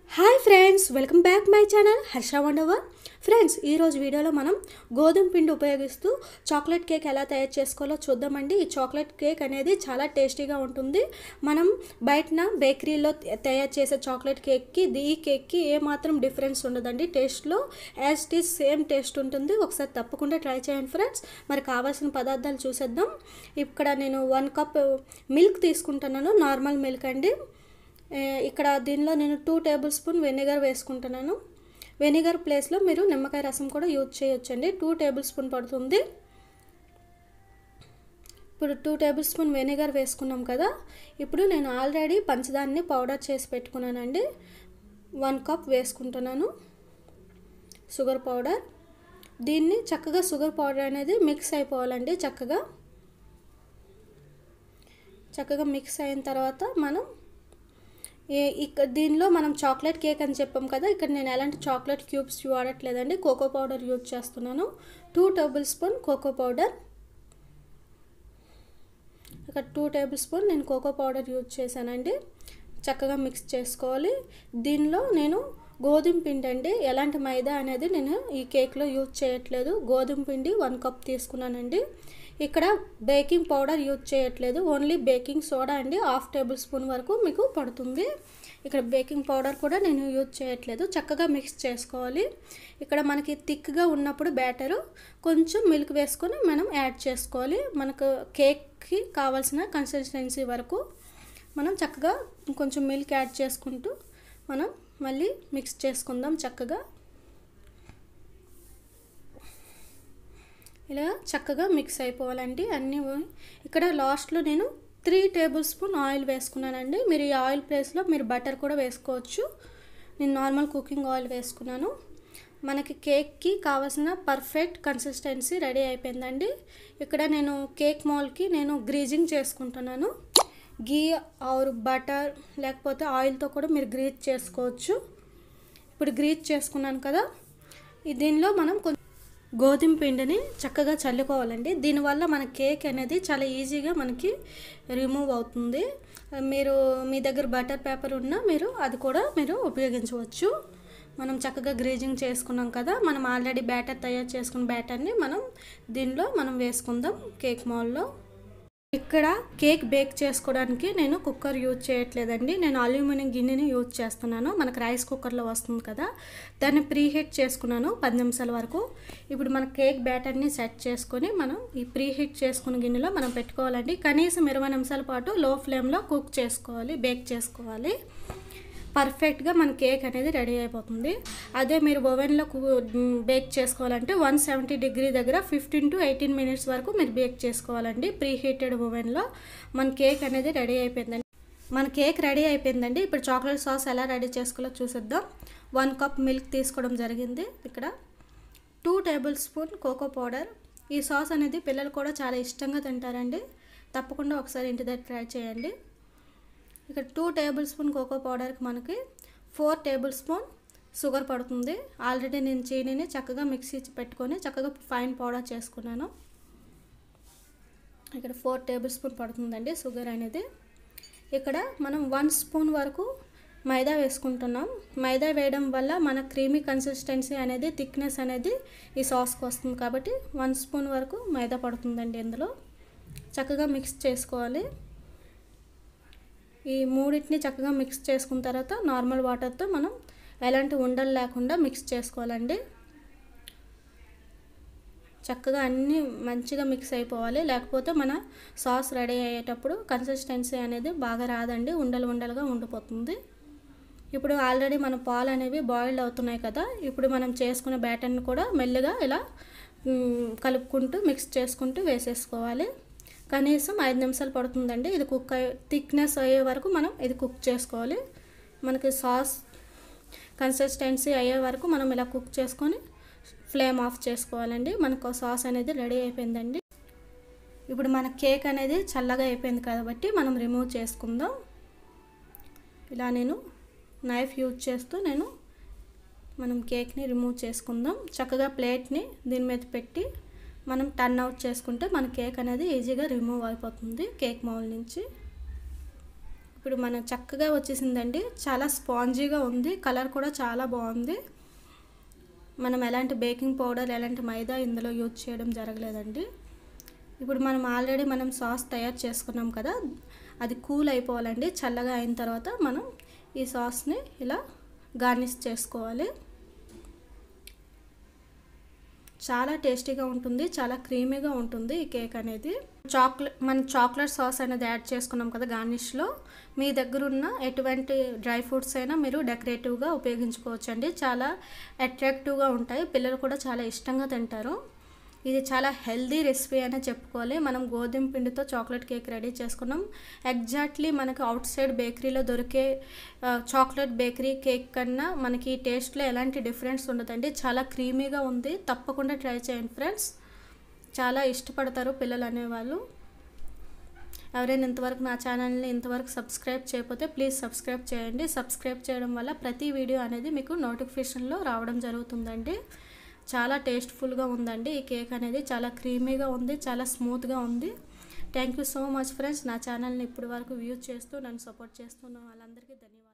hi friends welcome back my channel Harsha వండవర్ friends ఈరోజు వీడియోలో మనం గోధుమ పిండి ఉపయోగిస్తూ చాక్లెట్ కేక్ ఎలా తయారు చేసుకోవాలో చూద్దామండి ఈ చాక్లెట్ కేక్ అనేది చాలా టేస్టీగా ఉంటుంది మనం బయటన బేకరీలో తయారు చేసే చాక్లెట్ కేక్కి ఈ కేక్కి ఏమాత్రం డిఫరెన్స్ ఉండదండి టేస్ట్లో as it is same taste ఉంటుంది ఒకసారి తప్పకుండా ట్రై చేయండి ఫ్రెండ్స్ మరి కావాల్సిన పదార్థాలు చూసేద్దాం ఇక్కడ నేను వన్ కప్ మిల్క్ తీసుకుంటున్నాను నార్మల్ మిల్క్ అండి ఏ, ఇక్కడ దీనిలో నేను టూ టేబుల్ స్పూన్ వెనిగర్ వేసుకుంటున్నాను వెనిగర్ ప్లేస్లో మీరు నిమ్మకాయ రసం కూడా యూజ్ చేయొచ్చండి టూ టేబుల్ స్పూన్ పడుతుంది ఇప్పుడు టూ టేబుల్ స్పూన్ వెనిగర్ వేసుకున్నాం కదా ఇప్పుడు నేను ఆల్రెడీ పంచదారని పౌడర్ చేసి పెట్టుకున్నానండి వన్ కప్ వేసుకుంటున్నాను షుగర్ పౌడర్ దీన్ని చక్కగా షుగర్ పౌడర్ అనేది మిక్స్ అయిపోవాలండి చక్కగా చక్కగా మిక్స్ అయిన తర్వాత మనం ఏ ఇక్కడ దీనిలో మనం చాక్లెట్ కేక్ అని చెప్పాం కదా ఇక్కడ నేను ఎలాంటి చాక్లెట్ క్యూబ్స్ వాడట్లేదండి కోకో పౌడర్ యూజ్ చేస్తున్నాను two tablespoon cocoa powder ఇక్కడ టూ టేబుల్ స్పూన్ నేను కోకో పౌడర్ యూజ్ చేశానండి చక్కగా మిక్స్ చేసుకోవాలి దీనిలో నేను గోధుమ పిండి అండి ఎలాంటి మైదా అనేది నేను ఈ కేక్లో యూజ్ చేయట్లేదు గోధుమ పిండి వన్ కప్ తీసుకున్నానండి ఇక్కడ బేకింగ్ పౌడర్ యూజ్ చేయట్లేదు ఓన్లీ బేకింగ్ సోడా అండి హాఫ్ టేబుల్ స్పూన్ వరకు మీకు పడుతుంది ఇక్కడ బేకింగ్ పౌడర్ కూడా నేను యూజ్ చేయట్లేదు చక్కగా మిక్స్ చేసుకోవాలి ఇక్కడ మనకి థిక్గా ఉన్నప్పుడు బ్యాటరు కొంచెం మిల్క్ వేసుకొని మనం యాడ్ చేసుకోవాలి మనకు కేక్కి కావాల్సిన కన్సిస్టెన్సీ వరకు మనం చక్కగా కొంచెం మిల్క్ యాడ్ చేసుకుంటూ మనం మళ్ళీ మిక్స్ చేసుకుందాం చక్కగా ఇలా చక్కగా మిక్స్ అయిపోవాలండి అన్నీ ఇక్కడ లాస్ట్లో నేను త్రీ టేబుల్ స్పూన్ ఆయిల్ వేసుకున్నానండి మీరు ఈ ఆయిల్ ప్లేస్లో మీరు బటర్ కూడా వేసుకోవచ్చు నేను నార్మల్ కుకింగ్ ఆయిల్ వేసుకున్నాను మనకి కేక్కి కావాల్సిన పర్ఫెక్ట్ కన్సిస్టెన్సీ రెడీ అయిపోయిందండి ఇక్కడ నేను కేక్ మాల్కి నేను గ్రీజింగ్ చేసుకుంటున్నాను గీ ఆర్ బటర్ లేకపోతే ఆయిల్తో కూడా మీరు గ్రీజ్ చేసుకోవచ్చు ఇప్పుడు గ్రీజ్ చేసుకున్నాను కదా ఈ దీనిలో మనం కొంచెం గోధుమ పిండిని చక్కగా చల్లుకోవాలండి దీనివల్ల మన కేక్ అనేది చాలా ఈజీగా మనకి రిమూవ్ అవుతుంది మీరు మీ దగ్గర బటర్ పేపర్ ఉన్నా మీరు అది కూడా మీరు ఉపయోగించవచ్చు మనం చక్కగా గ్రీజింగ్ చేసుకున్నాం కదా మనం ఆల్రెడీ బ్యాటర్ తయారు చేసుకున్న బ్యాటర్ని మనం దీనిలో మనం వేసుకుందాం కేక్ మాల్లో ఇక్కడ కేక్ బేక్ చేసుకోవడానికి నేను కుక్కర్ యూజ్ చేయట్లేదండి నేను అల్యూమినియం గిన్నెని యూజ్ చేస్తున్నాను మనకు రైస్ కుక్కర్లో వస్తుంది కదా దాన్ని ప్రీహీట్ చేసుకున్నాను పది నిమిషాల వరకు ఇప్పుడు మన కేక్ బ్యాటర్ని సెట్ చేసుకొని మనం ఈ ప్రీహీట్ చేసుకున్న గిన్నెలో మనం పెట్టుకోవాలండి కనీసం ఇరవై నిమిషాల పాటు లో ఫ్లేమ్లో కుక్ చేసుకోవాలి బేక్ చేసుకోవాలి పర్ఫెక్ట్గా మన కేక్ అనేది రెడీ అయిపోతుంది అదే మీరు ఓవెన్లో బేక్ చేసుకోవాలంటే వన్ సెవెంటీ డిగ్రీ దగ్గర ఫిఫ్టీన్ టు ఎయిటీన్ మినిట్స్ వరకు మీరు బేక్ చేసుకోవాలండి ప్రీ హీటెడ్ ఓవెన్లో మన కేక్ అనేది రెడీ అయిపోయిందండి మన కేక్ రెడీ అయిపోయిందండి ఇప్పుడు చాక్లెట్ సాస్ ఎలా రెడీ చేసుకోవాలో చూసేద్దాం వన్ కప్ మిల్క్ తీసుకోవడం జరిగింది ఇక్కడ two tablespoon cocoa powder ఈ సాస్ అనేది పిల్లలు కూడా చాలా ఇష్టంగా తింటారండి తప్పకుండా ఒకసారి ఇంటి దగ్గర ట్రై చేయండి ఇక్కడ టూ టేబుల్ స్పూన్ కోకో పౌడర్కి మనకి ఫోర్ టేబుల్ స్పూన్ షుగర్ పడుతుంది ఆల్రెడీ నేను చీనీని చక్కగా మిక్సీ పెట్టుకొని చక్కగా ఫైన్ పౌడర్ చేసుకున్నాను ఇక్కడ ఫోర్ టేబుల్ స్పూన్ పడుతుందండి షుగర్ అనేది ఇక్కడ మనం వన్ స్పూన్ వరకు మైదా వేసుకుంటున్నాం మైదా వేయడం వల్ల మన క్రీమీ కన్సిస్టెన్సీ అనేది థిక్నెస్ అనేది ఈ సాస్కి వస్తుంది కాబట్టి వన్ స్పూన్ వరకు మైదా పడుతుందండి ఇందులో చక్కగా మిక్స్ చేసుకోవాలి ఈ మూడింటిని చక్కగా మిక్స్ చేసుకున్న తర్వాత నార్మల్ వాటర్తో మనం ఎలాంటి ఉండలు లేకుండా మిక్స్ చేసుకోవాలండి చక్కగా అన్నీ మంచిగా మిక్స్ అయిపోవాలి లేకపోతే మన సాస్ రెడీ అయ్యేటప్పుడు కన్సిస్టెన్సీ అనేది బాగా రాదండి ఉండలు ఉండలుగా ఉండిపోతుంది ఇప్పుడు ఆల్రెడీ మన పాలు అనేవి బాయిల్డ్ అవుతున్నాయి కదా ఇప్పుడు మనం చేసుకున్న బ్యాటర్ని కూడా మెల్లిగా ఇలా కలుపుకుంటూ మిక్స్ చేసుకుంటూ వేసేసుకోవాలి కనీసం ఐదు నిమిషాలు పడుతుందండి ఇది కుక్ అయ్యే థిక్నెస్ అయ్యే వరకు మనం ఇది కుక్ చేసుకోవాలి మనకి సాస్ కన్సిస్టెన్సీ అయ్యే వరకు మనం ఇలా కుక్ చేసుకొని ఫ్లేమ్ ఆఫ్ చేసుకోవాలండి మనకు సాస్ అనేది రెడీ అయిపోయిందండి ఇప్పుడు మన కేక్ అనేది చల్లగా అయిపోయింది కాబట్టి మనం రిమూవ్ చేసుకుందాం ఇలా నేను నైఫ్ యూజ్ చేస్తూ నేను మనం కేక్ని రిమూవ్ చేసుకుందాం చక్కగా ప్లేట్ని దీని మీద పెట్టి మనం టర్న్ అవుట్ చేసుకుంటే మన కేక్ అనేది ఈజీగా రిమూవ్ అయిపోతుంది కేక్ మౌల్ నుంచి ఇప్పుడు మన చక్కగా వచ్చేసిందండి చాలా స్పాంజీగా ఉంది కలర్ కూడా చాలా బాగుంది మనం ఎలాంటి బేకింగ్ పౌడర్ ఎలాంటి మైదా ఇందులో యూజ్ చేయడం జరగలేదండి ఇప్పుడు మనం ఆల్రెడీ మనం సాస్ తయారు చేసుకున్నాం కదా అది కూల్ అయిపోవాలండి చల్లగా అయిన తర్వాత మనం ఈ సాస్ని ఇలా గార్నిష్ చేసుకోవాలి చాలా టేస్టీగా ఉంటుంది చాలా క్రీమీగా ఉంటుంది ఈ కేక్ అనేది చాక్లెట్ మన చాక్లెట్ సాస్ అనేది యాడ్ చేసుకున్నాం కదా గార్నిష్లో మీ దగ్గర ఉన్న ఎటువంటి డ్రై ఫ్రూట్స్ అయినా మీరు డెకరేటివ్గా ఉపయోగించుకోవచ్చండి చాలా అట్రాక్టివ్గా ఉంటాయి పిల్లలు కూడా చాలా ఇష్టంగా తింటారు ఇది చాలా హెల్దీ రెసిపీ అనే చెప్పుకోవాలి మనం గోధుమ పిండితో చాక్లెట్ కేక్ రెడీ చేసుకున్నాం ఎగ్జాక్ట్లీ మనకు అవుట్ సైడ్ బేకరీలో దొరికే చాక్లెట్ బేకరీ కేక్ కన్నా మనకి టేస్ట్లో ఎలాంటి డిఫరెన్స్ ఉండదండి చాలా క్రీమీగా ఉంది తప్పకుండా ట్రై చేయండి ఫ్రెండ్స్ చాలా ఇష్టపడతారు పిల్లలు అనేవాళ్ళు ఎవరైనా ఇంతవరకు నా ఛానల్ని ఇంతవరకు సబ్స్క్రైబ్ చేయకపోతే ప్లీజ్ సబ్స్క్రైబ్ చేయండి సబ్స్క్రైబ్ చేయడం వల్ల ప్రతి వీడియో అనేది మీకు నోటిఫికేషన్లో రావడం జరుగుతుందండి చాలా టేస్ట్ఫుల్గా ఉందండి ఈ కేక్ అనేది చాలా క్రీమీగా ఉంది చాలా స్మూత్గా ఉంది thank you so much friends నా ఛానల్ని ఇప్పటి వరకు వ్యూ చేస్తూ నన్ను సపోర్ట్ చేస్తున్న వాళ్ళందరికీ ధన్యవాదాలు